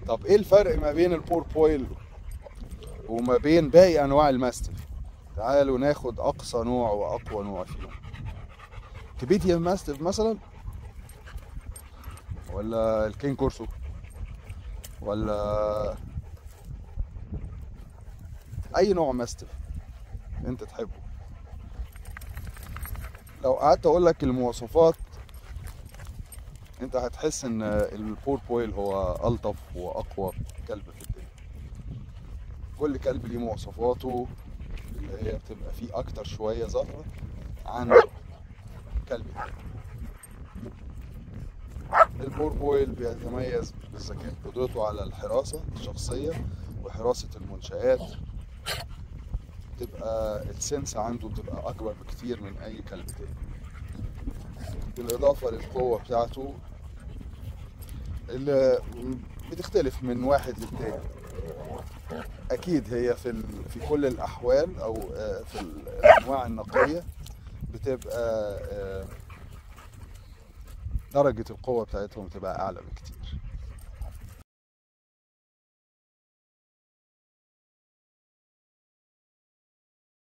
طب ايه الفرق ما بين البور بويل وما بين باقي انواع الماستف تعالوا ناخد اقصى نوع واقوى نوع فيهم تبيتيان ماستف مثلا ولا الكين كورسو ولا اي نوع ماستف انت تحبه لو قعدت اقول لك المواصفات انت هتحس ان البور بويل هو الطف واقوى كلب في الدنيا كل كلب ليه مواصفاته اللي هي بتبقى فيه اكتر شويه ظاهره عن كلب تاني البور بويل بيتميز بالذكاء قدرته على الحراسه الشخصيه وحراسه المنشآت تبقى السنس عنده بتبقى اكبر بكتير من اي كلب تاني بالاضافه للقوه بتاعته اللي بتختلف من واحد للتاني اكيد هي في ال... في كل الاحوال او آه، في الانواع النقيه بتبقى آه، درجه القوه بتاعتهم بتبقى اعلى بكتير